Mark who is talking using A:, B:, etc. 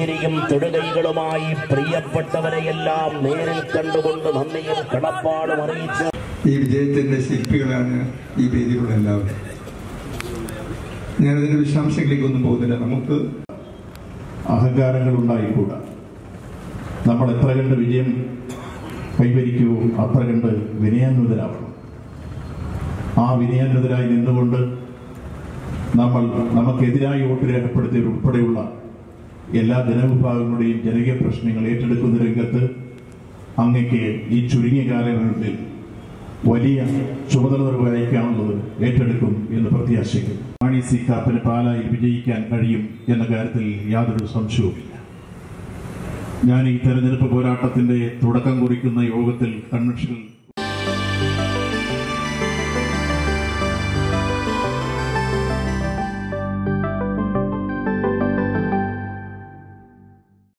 A: പുഞ്ചിരിയും തൊടുകൈകളുമായി പ്രിയപ്പെട്ടവരെയെല്ലാം നേരിൽ കണ്ടുകൊണ്ട് നന്ദിയും കടപ്പാടും അറിയിച്ച്
B: ഈ വിജയത്തിന്റെ ശില്പികളാണ് ഈ വേദിയിലുള്ള എല്ലാവരും ഞാനതിന്റെ വിശദാംശങ്ങളിലേക്കൊന്നും പോകുന്നില്ല നമുക്ക്
C: അഹങ്കാരങ്ങൾ ഉണ്ടായിക്കൂടാ നമ്മൾ എത്ര കണ്ട് വിജയം കൈവരിക്കുവോ അത്ര കണ്ട് വിനയാന്വിതരാവണം ആ വിനയാന്വിതരായി നിന്നുകൊണ്ട് നമ്മൾ നമുക്കെതിരായി വോട്ട് രേഖപ്പെടുത്തിയവർ ഉൾപ്പെടെയുള്ള എല്ലാ ജനവിഭാഗങ്ങളുടെയും ജനകീയ പ്രശ്നങ്ങൾ ഏറ്റെടുക്കുന്ന രംഗത്ത് അങ്ങയ്ക്ക് ഈ ചുരുങ്ങിയ കാലയളവിൽ വലിയ ചുമതല നിർവഹിക്കാനുള്ളത് ഏറ്റെടുക്കും എന്ന് പ്രത്യാശിക്കുന്നു മാണി സി കാപ്പന് പാലായിൽ വിജയിക്കാൻ കഴിയും എന്ന കാര്യത്തിൽ യാതൊരു സംശയവുമില്ല ഞാൻ ഈ തെരഞ്ഞെടുപ്പ് പോരാട്ടത്തിന്റെ തുടക്കം കുറിക്കുന്ന യോഗത്തിൽ കൺവെൻഷനിൽ